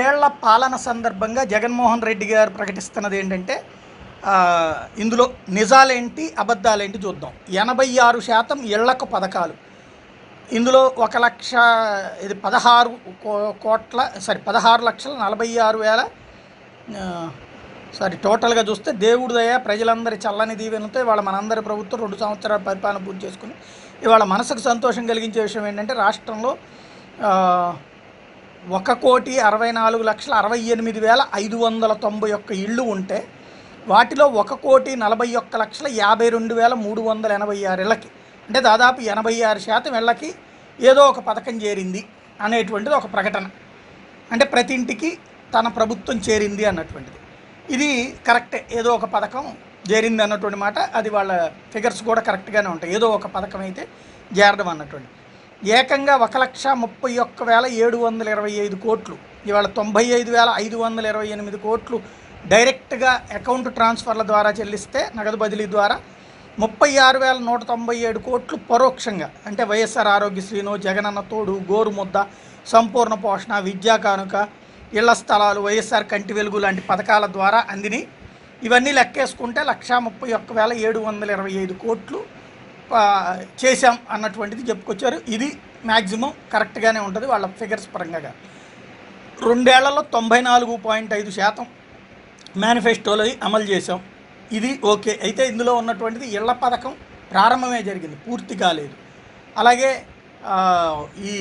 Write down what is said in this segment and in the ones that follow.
ఏళ్ల పాలన సందర్భంగా జగన్మోహన్ రెడ్డి గారు ప్రకటిస్తున్నది ఏంటంటే ఆ, ఇందులో నిజాలేంటి అబద్ధాలేంటి చూద్దాం ఎనభై ఆరు శాతం ఇళ్లకు పథకాలు ఇందులో ఒక లక్ష ఇది పదహారు కో- కోట్ల సారీ పదహారు లక్షల నలభై ఆరు వేల ఆ, సారీ టోటల్గా చూస్తే దేవుడి దయ ప్రజలందరి చల్లని దీవెనతో ఇవాళ మనందరి ప్రభుత్వం రెండు సంవత్సరాల పరిపాలన పూర్తి చేసుకుని ఇవాళ మనసుకు సంతోషం కలిగించే విషయం ఏంటంటే రాష్ట్రంలో ఆ, ఒక కోటి అరవై నాలుగు లక్షల అరవై ఎనిమిది వేల ఐదు వందల తొంభై ఒక్క ఇళ్ళు ఉంటే వాటిలో ఒక కోటి నలభై ఒక్క లక్షల యాభై రెండు వేల మూడు వందల ఎనభై ఆరు ఇళ్ళకి అంటే దాదాపు ఎనభై ఆరు శాతం ఇళ్ళకి ఏదో ఒక పథకం చేరింది అనేటువంటిది ఒక ప్రకటన అంటే ప్రతి ఇంటికి తన ప్రభుత్వం చేరింది అన్నటువంటిది ఇది కరెక్టే ఏదో ఒక పథకం చేరింది అన్నటువంటి మాట అది వాళ్ళ ఫిగర్స్ కూడా కరెక్ట్గానే ఉంటాయి ఏదో ఒక పథకం అయితే చేరడం అన్నటువంటి ఏకంగా ఒక లక్ష ముప్పై ఒక్క వేల ఏడు వందల ఇరవై ఐదు కోట్లు ఇవాళ తొంభై ఐదు వేల ఐదు వందల ఇరవై ఎనిమిది కోట్లు డైరెక్ట్గా అకౌంట్ ట్రాన్స్ఫర్ల ద్వారా చెల్లిస్తే నగదు బదిలీ ద్వారా ముప్పై ఆరు వేల నూట తొంభై ఏడు కోట్లు పరోక్షంగా అంటే వైఎస్ఆర్ ఆరోగ్యశ్రీను జగనన్న తోడు గోరుముద్ద సంపూర్ణ పోషణ విద్యా కానుక ఇళ్ల స్థలాలు వైఎస్ఆర్ కంటి వెలుగు లాంటి పథకాల ద్వారా అందిని ఇవన్నీ లెక్కేసుకుంటే లక్షా ముప్పై ఒక్క వేల ఏడు వందల ఇరవై ఐదు కోట్లు ఆ, చేశాం అన్నటువంటిది చెప్పుకొచ్చారు ఇది మ్యాక్సిమం కరెక్ట్గానే ఉంటుంది వాళ్ళ ఫిగర్స్ పరంగా రెండేళ్లలో తొంభై నాలుగు పాయింట్ ఐదు శాతం మేనిఫెస్టోలో అమలు చేసాం ఇది ఓకే అయితే ఇందులో ఉన్నటువంటిది ఇళ్ల పథకం ప్రారంభమే జరిగింది పూర్తి కాలేదు అలాగే ఆ, ఈ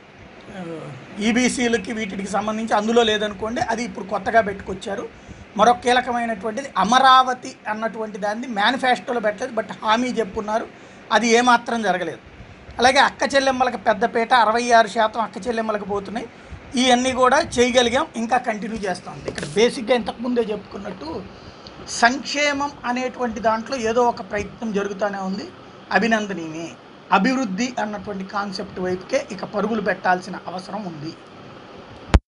ఈబీసీలకి వీటికి సంబంధించి అందులో లేదనుకోండి అది ఇప్పుడు కొత్తగా పెట్టుకొచ్చారు మరొక కీలకమైనటువంటిది అమరావతి అన్నటువంటి దాన్ని మేనిఫెస్టోలో పెట్టలేదు బట్ హామీ చెప్పున్నారు అది ఏమాత్రం జరగలేదు అలాగే అక్క చెల్లెమ్మలకు పెద్దపేట అరవై ఆరు శాతం అక్క చెల్లెమ్మలకు పోతున్నాయి ఇవన్నీ కూడా చేయగలిగాం ఇంకా కంటిన్యూ చేస్తాం ఇక్కడ బేసిక్గా ఇంతకుముందే చెప్పుకున్నట్టు సంక్షేమం అనేటువంటి దాంట్లో ఏదో ఒక ప్రయత్నం జరుగుతూనే ఉంది అభినందనీయమే అభివృద్ధి అన్నటువంటి కాన్సెప్ట్ వైపుకే ఇక పరుగులు పెట్టాల్సిన అవసరం ఉంది